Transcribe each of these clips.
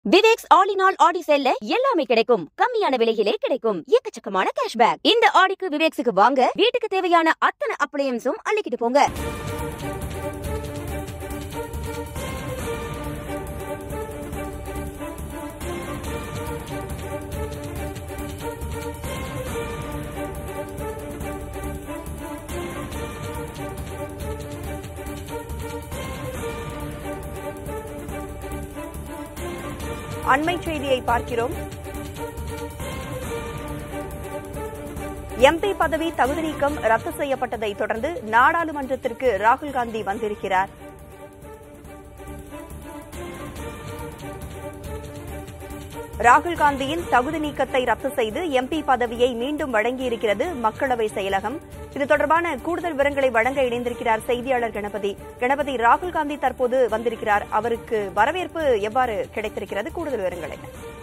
Viveks all in all Aadi சேல்ல எல்லாமே கிடைக்கும் கம்மியான விலையிலே கிடைக்கும் எக்கச்சக்கமான கேஷ்பேக் இந்த ஆடிக்கு விவேக்ஸுக்கு வாங்க வீட்டுக்கு தேவையான அத்தனை அப்ளையன்ஸும் அள்ளிக்கிட்டு போங்க அண்மை செய்தியை பார்க்கிறோம் எம்பி பதவி தகுதி நீக்கம் ரத்து செய்யப்பட்டதை தொடர்ந்து நாடாளுமன்றத்திற்கு ராகுல் காந்தி வந்திருக்கிறார் ராகுல் காந்தியின் தகுதி நீக்கத்தை ரத்து செய்து எம்பி பதவியை மீண்டும் வழங்கியிருக்கிறது மக்களவை செயலகம் இது தொடர்பான கூடுதல் விவரங்களை வழங்க இணைந்திருக்கிறார் செய்தியாளர் கணபதி கணபதி ராகுல் காந்தி தற்போது வந்திருக்கிறார் அவருக்கு வரவேற்பு எவ்வாறு கிடைத்திருக்கிறது கூடுதல் விவரங்களை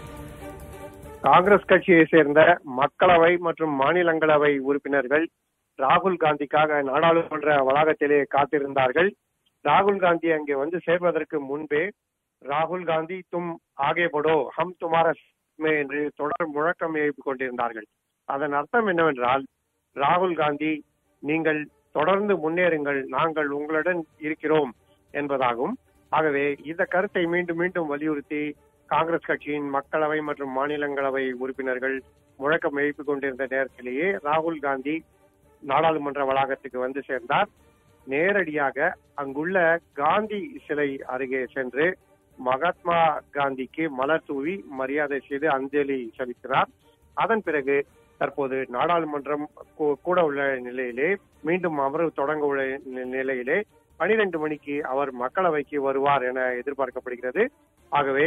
காங்கிரஸ் கட்சியை சேர்ந்த மக்களவை மற்றும் மாநிலங்களவை உறுப்பினர்கள் ராகுல் காந்திக்காக நாடாளுமன்ற வளாகத்திலே காத்திருந்தார்கள் ராகுல் காந்தி அங்கே வந்து சேர்வதற்கு முன்பே ராகுல் காந்தி தும் ஆகே படோ ஹம் துமார மே என்று தொடர் முழக்கம் எழுப்பிக் கொண்டிருந்தார்கள் அதன் அர்த்தம் என்னவென்றால் ராகுல் காந்தி நீங்கள் தொடர்ந்து முன்னேறுங்கள் நாங்கள் உங்களுடன் இருக்கிறோம் என்பதாகும் ஆகவே இந்த கருத்தை மீண்டும் மீண்டும் வலியுறுத்தி காங்கிரஸ் கட்சியின் மக்களவை மற்றும் மாநிலங்களவை உறுப்பினர்கள் முழக்கம் எழுப்பிக் கொண்டிருந்த நேரத்திலேயே ராகுல் காந்தி நாடாளுமன்ற வளாகத்துக்கு வந்து சேர்ந்தார் நேரடியாக அங்குள்ள காந்தி சிலை அருகே சென்று மகாத்மா காந்திக்கு மலர் தூவி மரியாதை செய்து அஞ்சலி செலுத்தினார் அதன் பிறகு தற்போது நாடாளுமன்றம் கூ- கூட உள்ள நிலையிலே மீண்டும் அமர்வு தொடங்க உள்ள நி- நிலையிலே பனிரெண்டு மணிக்கு அவர் மக்களவைக்கு வருவார் என எதிர்பார்க்கப்படுகிறது ஆகவே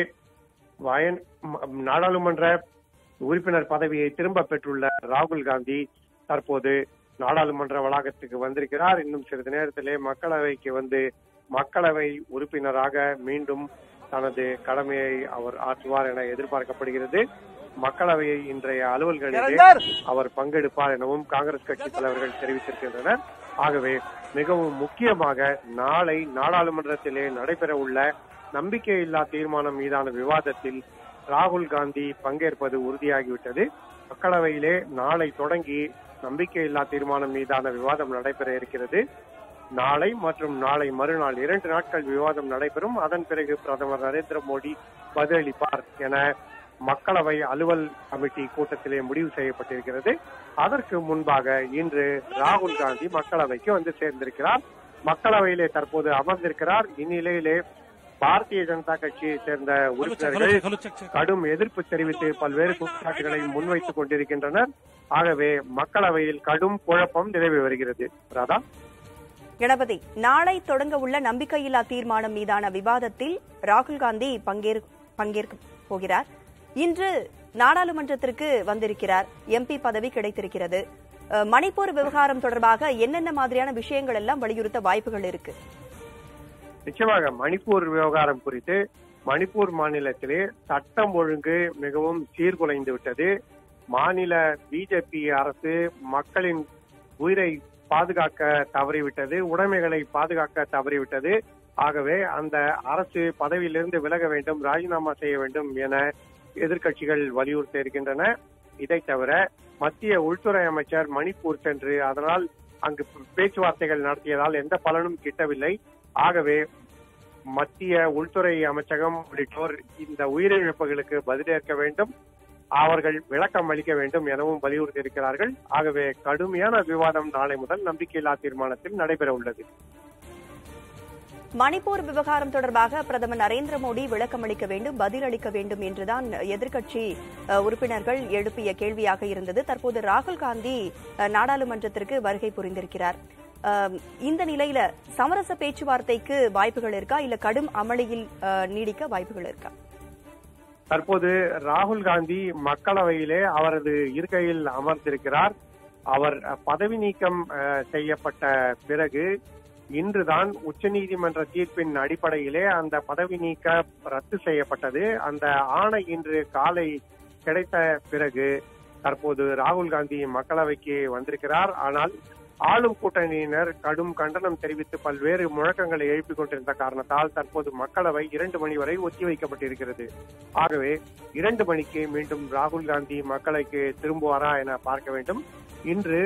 வயன் ம- நாடாளுமன்ற உறுப்பினர் பதவியை திரும்ப பெற்றுள்ள ராகுல் காந்தி தற்போது நாடாளுமன்ற வளாகத்துக்கு வந்திருக்கிறார் இன்னும் சிறிது நேரத்திலே மக்களவைக்கு வந்து மக்களவை உறுப்பினராக மீண்டும் தனது கடமையை அவர் ஆற்றுவார் என எதிர்பார்க்கப்படுகிறது மக்களவையை இன்றைய அலுவல்களிலே அவர் பங்கெடுப்பார் எனவும் காங்கிரஸ் கட்சி தலைவர்கள் தெரிவித்திருக்கின்றனர் ஆகவே மிகவும் முக்கியமாக நாளை நாடாளுமன்றத்திலே நடைபெற உள்ள நம்பிக்கையில்லா தீர்மானம் மீதான விவாதத்தில் ராகுல் காந்தி பங்கேற்பது உறுதியாகிவிட்டது மக்களவையிலே நாளை தொடங்கி நம்பிக்கையில்லா தீர்மானம் மீதான விவாதம் நடைபெற இருக்கிறது நாளை மற்றும் நாளை மறுநாள் இரண்டு நாட்கள் விவாதம் நடைபெறும் அதன் பிறகு பிரதமர் நரேந்திர மோடி பதிலளிப்பார் என மக்களவை அலுவல் கமிட்டி கூட்டத்திலே முடிவு செய்யப்பட்டிருக்கிறது அதற்கு முன்பாக இன்று ராகுல் காந்தி மக்களவைக்கு வந்து சேர்ந்திருக்கிறார் மக்களவையிலே தற்போது அமர்ந்திருக்கிறார் இந்நிலையிலே பாரதிய ஜனதா கட்சியை சேர்ந்த உறுப்பினர்கள் கடும் எதிர்ப்பு தெரிவித்து பல்வேறு குற்றச்சாட்டுகளை முன்வைத்துக் கொண்டிருக்கின்றனர் ஆகவே மக்களவையில் கடும் குழப்பம் நிலவி வருகிறது ராதா கணபதி நாளை தொடங்க உள்ள நம்பிக்கையில்லா தீர்மானம் மீதான விவாதத்தில் ராகுல் காந்தி பங்கேற் பங்கேற்க போகிறார் இன்று நாடாளுமன்றத்திற்கு வந்திருக்கிறார் எம்பி பதவி கிடைத்திருக்கிறது அஹ், மணிப்பூர் விவகாரம் தொடர்பாக என்னென்ன மாதிரியான விஷயங்கள் எல்லாம் வலியுறுத்த வாய்ப்புகள் இருக்கு நிச்சயமாக மணிப்பூர் விவகாரம் குறித்து மணிப்பூர் மாநிலத்திலே சட்டம் ஒழுங்கு மிகவும் சீர்குலைந்து விட்டது மாநில பிஜேபி அரசு மக்களின் உயிரை பாதுகாக்க தவறிவிட்டது உடைமைகளை பாதுகாக்க தவறிவிட்டது ஆகவே அந்த அரசு பதவியிலிருந்து விலக வேண்டும் ராஜினாமா செய்ய வேண்டும் என எதிர்க்கட்சிகள் வலியுறுத்த இருக்கின்றன இதை தவிர மத்திய உள்துறை அமைச்சர் மணிப்பூர் சென்று அதனால் அங்கு பேச்சுவார்த்தைகள் நடத்தியதால் எந்த பலனும் கிட்டவில்லை ஆகவே மத்திய உள்துறை அமைச்சகம் உள்ளிட்டோர் இந்த உயிரிழப்புகளுக்கு பதிலேற்க வேண்டும் அவர்கள் விளக்கம் அளிக்க வேண்டும் எனவும் வலியுறுத்தி இருக்கிறார்கள் ஆகவே கடுமையான விவாதம் நாளை முதல் நம்பிக்கையில்லா தீர்மானத்தில் நடைபெற உள்ளது மணிப்பூர் விவகாரம் தொடர்பாக பிரதமர் நரேந்திர மோடி விளக்கம் அளிக்க வேண்டும் பதில் அளிக்க வேண்டும் என்றுதான் எதிர்க்கட்சி அஹ், உறுப்பினர்கள் எழுப்பிய கேள்வியாக இருந்தது தற்போது ராகுல் காந்தி அஹ், நாடாளுமன்றத்திற்கு வருகை புரிந்திருக்கிறார் அஹ், இந்த நிலையில சமரச பேச்சுவார்த்தைக்கு வாய்ப்புகள் இருக்கா இல்ல கடும் அமளியில் அஹ், நீடிக்க வாய்ப்புகள் இருக்கா தற்போது ராகுல் காந்தி மக்களவையிலே அவரது இருக்கையில் அமர்ந்திருக்கிறார் அவர் பதவி நீக்கம் அஹ், செய்யப்பட்ட பிறகு இன்றுதான் உச்சநீதிமன்ற தீர்ப்பின் அடிப்படையிலே அந்த பதவி நீக்க ரத்து செய்யப்பட்டது அந்த ஆணை இன்று காலை கிடைத்த பிறகு தற்போது ராகுல் காந்தி மக்களவைக்கு வந்திருக்கிறார் ஆனால் ஆளும் கூட்டணியினர் கடும் கண்டனம் தெரிவித்து பல்வேறு முழக்கங்களை எழுப்பிக் கொண்டிருந்த காரணத்தால் தற்போது மக்களவை இரண்டு மணி வரை ஒத்திவைக்கப்பட்டிருக்கிறது ஆகவே இரண்டு மணிக்கு மீண்டும் ராகுல் காந்தி மக்களுக்கு திரும்புவாரா என பார்க்க வேண்டும் இன்று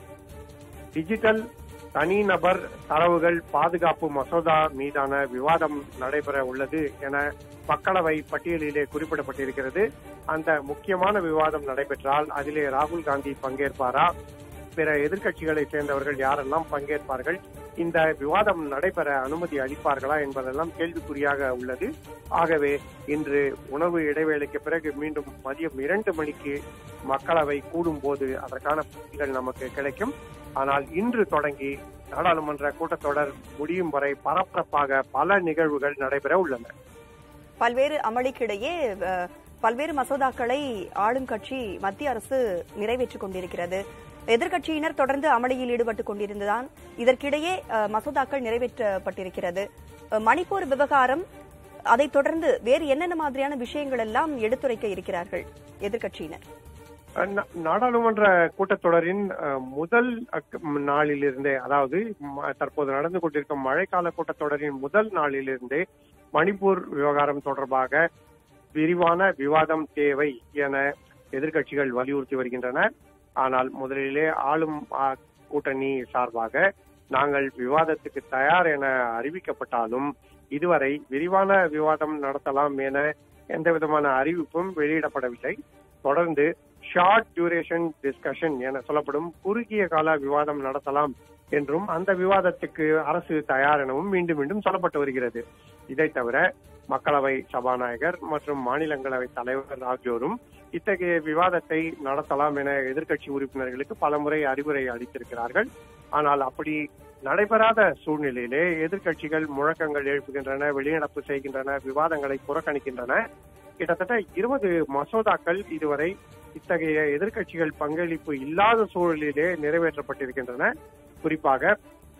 டிஜிட்டல் தனிநபர் தரவுகள் பாதுகாப்பு மசோதா மீதான விவாதம் நடைபெற உள்ளது என மக்களவை பட்டியலிலே குறிப்பிடப்பட்டிருக்கிறது அந்த முக்கியமான விவாதம் நடைபெற்றால் அதிலே ராகுல் காந்தி பங்கேற்பாரா பிற எதிர்க்கட்சிகளை சேர்ந்தவர்கள் யாரெல்லாம் பங்கேற்பார்கள் இந்த விவாதம் நடைபெற அனுமதி அளிப்பார்களா என்பதெல்லாம் கேள்விக்குறியாக உள்ளது ஆகவே இன்று உணவு இடைவேளைக்கு பிறகு மீண்டும் மதியம் இரண்டு மணிக்கு மக்களவை கூடும் போது அதற்கான பதில்கள் நமக்கு கிடைக்கும் ஆனால் இன்று தொடங்கி நாடாளுமன்ற கூட்டத்தொடர் முடியும் வரை பரபரப்பாக பல நிகழ்வுகள் நடைபெற உள்ளன பல்வேறு அமளிக்கிடையே அஹ், பல்வேறு மசோதாக்களை ஆளும் கட்சி மத்திய அரசு நிறைவேற்றிக் கொண்டிருக்கிறது எதிர்க்கட்சியினர் தொடர்ந்து அமளியில் ஈடுபட்டுக் கொண்டிருந்ததான் இதற்கிடையே அஹ், மசோதாக்கள் நிறைவேற்றப்பட்டிருக்கிறது அஹ், மணிப்பூர் விவகாரம் அதைத் தொடர்ந்து வேறு என்னென்ன மாதிரியான விஷயங்கள் எல்லாம் எடுத்துரைக்க இருக்கிறார்கள் எதிர்க்கட்சியினர் நா- நாடாளுமன்ற கூட்டத்தொடரின் அஹ், முதல் அக்- நாளிலிருந்தே அதாவது ம- தற்போது நடந்து கொண்டிருக்கும் மழைக்கால கூட்டத்தொடரின் முதல் நாளிலிருந்தே மணிப்பூர் விவகாரம் தொடர்பாக விரிவான விவாதம் தேவை என எதிர்க்கட்சிகள் வலியுறுத்தி வருகின்றன ஆனால் முதலிலே ஆளும் ஆ, கூட்டணி சார்பாக நாங்கள் விவாதத்துக்கு தயார் என அறிவிக்கப்பட்டாலும் இதுவரை விரிவான விவாதம் நடத்தலாம் என எந்த விதமான அறிவிப்பும் வெளியிடப்படவில்லை தொடர்ந்து ஷார்ட் டியூரேஷன் டிஸ்கஷன் என சொல்லப்படும் குறுகிய கால விவாதம் நடத்தலாம் என்றும் அந்த விவாதத்துக்கு அரசு தயார் எனவும் மீண்டும் மீண்டும் சொல்லப்பட்டு வருகிறது இதை தவிர மக்களவை சபாநாயகர் மற்றும் மாநிலங்களவை தலைவர் ஆகியோரும் இத்தகைய விவாதத்தை நடத்தலாம் என எதிர்க்கட்சி உறுப்பினர்களுக்கு பலமுறை அறிவுரை அளித்திருக்கிறார்கள் ஆனால் அப்படி நடைபெறாத சூழ்நிலையிலே எதிர்க்கட்சிகள் முழக்கங்கள் எழுப்புகின்றன வெளிநடப்பு செய்கின்றன விவாதங்களை புறக்கணிக்கின்றன கிட்டத்தட்ட இருபது மசோதாக்கள் இதுவரை இத்தகைய எதிர்க்கட்சிகள் பங்களிப்பு இல்லாத சூழலிலே நிறைவேற்றப்பட்டிருக்கின்றன குறிப்பாக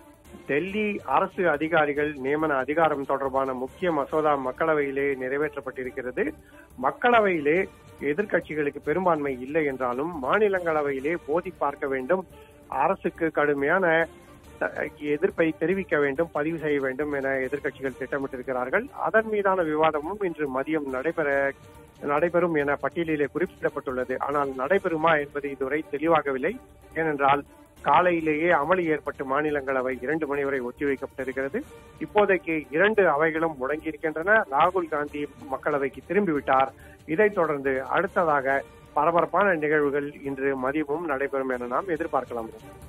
டெல்லி அரசு அதிகாரிகள் நியமன அதிகாரம் தொடர்பான முக்கிய மசோதா மக்களவையிலே நிறைவேற்றப்பட்டிருக்கிறது மக்களவையிலே எதிர்க்கட்சிகளுக்கு பெரும்பான்மை இல்லை என்றாலும் மாநிலங்களவையிலே போதி பார்க்க வேண்டும் அரசுக்கு கடுமையான அஹ், எதிர்ப்பை தெரிவிக்க வேண்டும் பதிவு செய்ய வேண்டும் என எதிர்க்கட்சிகள் திட்டமிட்டிருக்கிறார்கள் அதன் மீதான விவாதமும் இன்று மதியம் நடைபெற நடைபெறும் என பட்டியலிலே குறிப்பிடப்பட்டுள்ளது ஆனால் நடைபெறுமா என்பது இதுவரை தெளிவாகவில்லை ஏனென்றால் காலையிலேயே அமளி ஏற்பட்டு மாநிலங்களவை இரண்டு மணி வரை ஒத்திவைக்கப்பட்டிருக்கிறது இப்போதைக்கு இரண்டு அவைகளும் முடங்கியிருக்கின்றன ராகுல் காந்தி மக்களவைக்கு திரும்பிவிட்டார் இதைத் தொடர்ந்து அடுத்ததாக பரபரப்பான நிகழ்வுகள் இன்று மதியமும் நடைபெறும் என நாம் எதிர்பார்க்கலாம்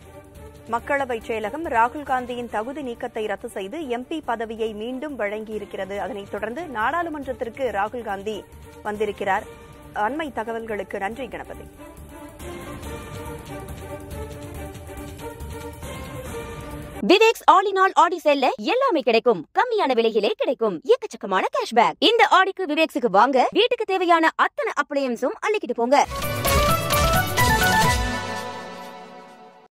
மக்களவை செயலகம் ராகுல் காந்தியின் தகுதி நீக்கத்தை ரத்து செய்து எம்பி பதவியை மீண்டும் வழங்கியிருக்கிறது அதனைத் தொடர்ந்து நாடாளுமன்றத்திற்கு ராகுல் காந்தி வந்திருக்கிறார் அண்மை தகவல்களுக்கு நன்றி Ganapathi Viveks all in all Aadi சேல்ல எல்லாமே கிடைக்கும் கம்மியான விலையிலே கிடைக்கும் எக்கச்சக்கமான கேஷ்பேக் இந்த ஆடிக்கு விவேக்ஸுக்கு வாங்க வீட்டுக்கு தேவையான அத்தனை அப்ளையன்ஸும் அள்ளிக்கிட்டு போங்க